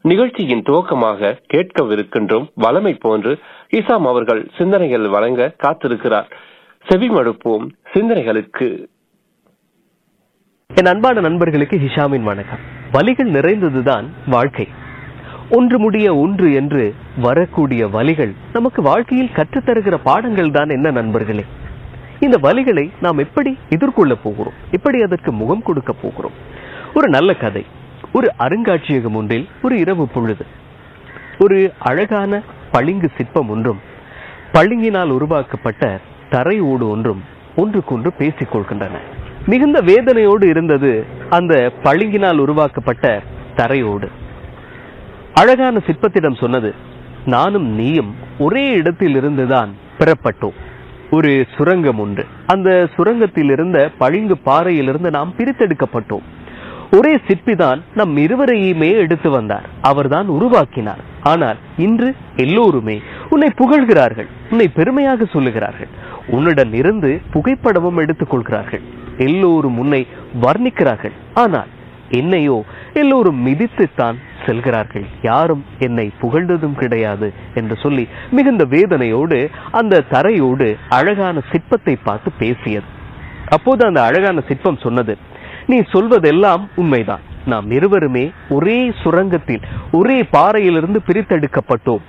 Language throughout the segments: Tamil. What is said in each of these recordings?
நிகழ்ச்சியின் துவக்கமாக கேட்கவிருக்கின்றோம் வளமை போன்று இசாம் அவர்கள் சிந்தனைகள் வழங்க காத்திருக்கிறார் செவிமடுப்போம் சிந்தனைகளுக்கு என் அன்பான நண்பர்களுக்கு ஹிஷாமின் வணக்கம் வலிகள் நிறைந்ததுதான் வாழ்க்கை ஒன்று முடிய ஒன்று என்று வரக்கூடிய வலிகள் நமக்கு வாழ்க்கையில் கற்றுத்தருகிற பாடங்கள் தான் என்ன நண்பர்களே இந்த வலிகளை நாம் எப்படி எதிர்கொள்ள போகிறோம் எப்படி அதற்கு முகம் கொடுக்க போகிறோம் ஒரு நல்ல கதை ஒரு அருங்காட்சியகம் ஒன்றில் ஒரு இரவு பொழுது ஒரு அழகான பளிங்கு சிற்பம் ஒன்றும் பளிங்கினால் உருவாக்கப்பட்ட தரை ஓடு ஒன்றும் ஒன்றுக்கொன்று பேசிக் கொள்கின்றன மிகுந்த வேதனையோடு இருந்தது அந்த பளிங்கினால் உருவாக்கப்பட்ட தரையோடு அழகான சிற்பத்திடம் சொன்னது நானும் நீயும் ஒரே இடத்தில் இருந்துதான் பெறப்பட்டோம் ஒரு சுரங்கம் ஒன்று அந்த சுரங்கத்தில் இருந்த பளிங்கு பாறையிலிருந்து நாம் பிரித்தெடுக்கப்பட்டோம் ஒரே சிற்பிதான் நம் இருவரையுமே எடுத்து வந்தார் அவர்தான் உருவாக்கினார் ஆனால் இன்று எல்லோருமே உன்னை புகழ்கிறார்கள் உன்னை பெருமையாக சொல்லுகிறார்கள் உன்னிடம் இருந்து புகைப்படமும் எடுத்துக் கொள்கிறார்கள் எல்லோரும் உன்னை வர்ணிக்கிறார்கள் ஆனால் என்னையோ எல்லோரும் மிதித்துத்தான் செல்கிறார்கள் யாரும் என்னை புகழ்ந்ததும் கிடையாது என்று சொல்லி மிகுந்த வேதனையோடு அந்த தரையோடு அழகான சிற்பத்தை பார்த்து பேசியது அப்போது அந்த அழகான சிற்பம் சொன்னது நீ சொல்வதெல்லாம் உண்மைதான் நாம் இருவருமே ஒரே சுரங்கத்தில் ஒரே பாறையிலிருந்து பிரித்தெடுக்கப்பட்டோம்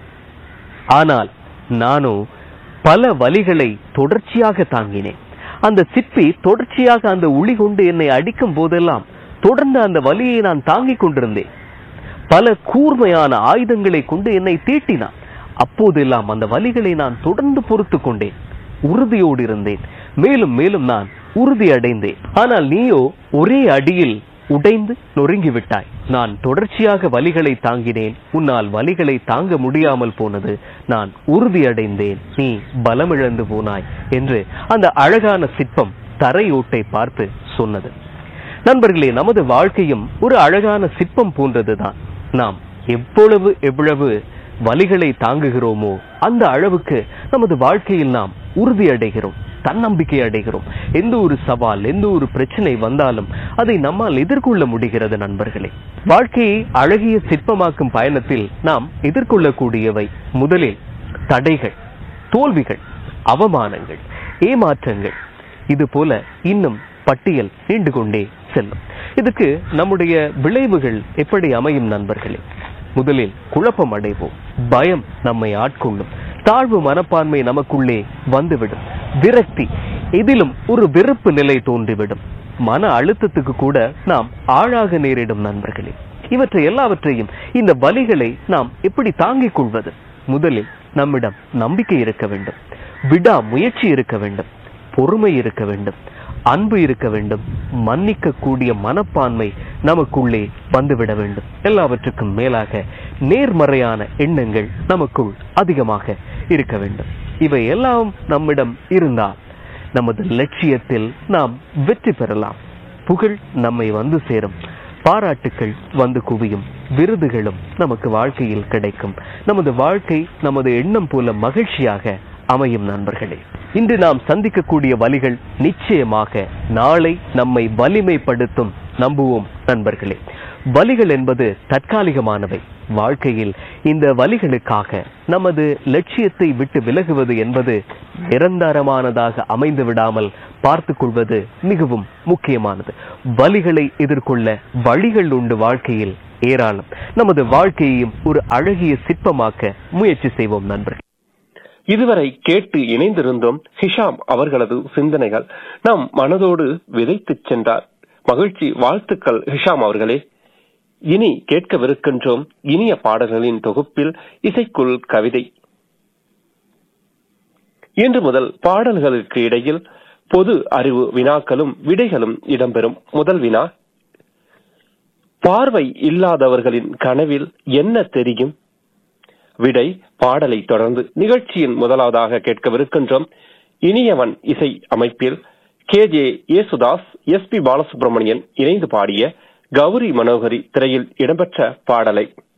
ஆனால் நானோ பல வலிகளை தொடர்ச்சியாக தாங்கினேன் அந்த சிப்பி தொடர்ச்சியாக அந்த உளி கொண்டு என்னை அடிக்கும் போதெல்லாம் தொடர்ந்து அந்த வலியை நான் தாங்கிக் கொண்டிருந்தேன் பல கூர்மையான ஆயுதங்களை கொண்டு என்னை தீட்டினான் அப்போதெல்லாம் அந்த வலிகளை நான் தொடர்ந்து பொறுத்து கொண்டேன் உறுதியோடு இருந்தேன் மேலும் மேலும் நான் உறுதி அடைந்தேன் ஆனால் நீயோ ஒரே அடியில் உடைந்து நொறுங்கி விட்டாய் நான் தொடர்ச்சியாக வலிகளை தாங்கினேன் உன்னால் வலிகளை தாங்க முடியாமல் போனது நான் உறுதியடைந்தேன் நீ பலமிழந்து போனாய் என்று அந்த அழகான சிற்பம் தரையோட்டை பார்த்து சொன்னது நண்பர்களே நமது வாழ்க்கையும் ஒரு அழகான சிற்பம் போன்றதுதான் நாம் எவ்வளவு எவ்வளவு வலிகளை தாங்குகிறோமோ அந்த அளவுக்கு நமது வாழ்க்கையில் நாம் உறுதி அடைகிறோம் தன்னம்பிக்கை அடைகிறோம் எந்த ஒரு சவால் எந்த ஒரு பிரச்சனை வந்தாலும் அதை நம்மால் எதிர்கொள்ள முடிகிறது நண்பர்களே வாழ்க்கையை அழகிய சிற்பமாக்கும் பயணத்தில் நாம் எதிர்கொள்ளக்கூடியவை முதலில் தடைகள் தோல்விகள் அவமானங்கள் ஏமாற்றங்கள் இது போல இன்னும் பட்டியல் நீண்டு கொண்டே செல்லும் இதுக்கு நம்முடைய விளைவுகள் எப்படி அமையும் நண்பர்களே முதலில் குழப்பம் அடைவோம் பயம் நம்மை ஆட்கொள்ளும் தாழ்வு மனப்பான்மை நமக்குள்ளே வந்துவிடும் விரக்தி இதிலும் ஒரு வெறுப்பு நிலை தோன்றிவிடும் மன அழுத்தத்துக்கு கூட நாம் ஆழாக நேரிடும் நண்பர்களே இவற்றை எல்லாவற்றையும் இந்த வலிகளை நாம் எப்படி தாங்கிக் கொள்வது முதலில் நம்மிடம் நம்பிக்கை இருக்க வேண்டும் விடா முயற்சி இருக்க வேண்டும் பொறுமை இருக்க வேண்டும் அன்பு இருக்க வேண்டும் மன்னிக்க கூடிய மனப்பான்மை நமக்குள்ளே வந்துவிட வேண்டும் எல்லாவற்றுக்கும் மேலாக நேர்மறையான எண்ணங்கள் நமக்குள் அதிகமாக இருக்க வேண்டும் இவை எல்லாம் நம்மிடம் இருந்தால் நமது லட்சியத்தில் நாம் வெற்றி பெறலாம் புகழ் நம்மை வந்து சேரும் பாராட்டுக்கள் வந்து குவியும் விருதுகளும் நமக்கு வாழ்க்கையில் கிடைக்கும் நமது வாழ்க்கை நமது எண்ணம் போல மகிழ்ச்சியாக அமையும் நண்பர்களே இன்று நாம் சந்திக்கக்கூடிய வழிகள் நிச்சயமாக நாளை நம்மை வலிமைப்படுத்தும் நம்புவோம் நண்பர்களே வலிகள் என்பது தற்காலிகமானவை வாழ்க்கையில் இந்த வலிகளுக்காக நமது லட்சியத்தை விட்டு விலகுவது என்பது நிரந்தரமானதாக அமைந்து விடாமல் பார்த்துக் கொள்வது மிகவும் முக்கியமானது வலிகளை எதிர்கொள்ள வழிகள் உண்டு வாழ்க்கையில் ஏராளம் நமது வாழ்க்கையையும் ஒரு அழகிய சிற்பமாக்க முயற்சி செய்வோம் நண்பர்கள் இதுவரை கேட்டு இணைந்திருந்தோம் ஹிஷாம் அவர்களது சிந்தனைகள் நம் மனதோடு விதைத்துச் சென்றார் மகிழ்ச்சி வாழ்த்துக்கள் ஹிஷாம் அவர்களே இனி கேட்கவிருக்கின்றோம் இனிய பாடல்களின் தொகுப்பில் இசைக்குள் கவிதை இன்று முதல் பாடல்களுக்கு இடையில் பொது அறிவு வினாக்களும் விடைகளும் இடம்பெறும் முதல் வினா பார்வை இல்லாதவர்களின் கனவில் என்ன தெரியும் விடை பாடலை தொடர்ந்து நிகழ்ச்சியின் முதலாவதாக கேட்கவிருக்கின்றோம் இனியவன் இசை அமைப்பில் K J Yesudas S P Balasubrahmanyam இணைந்து பாடிய கௌரி மனோகரி திரையில் இடம்பெற்ற பாடலை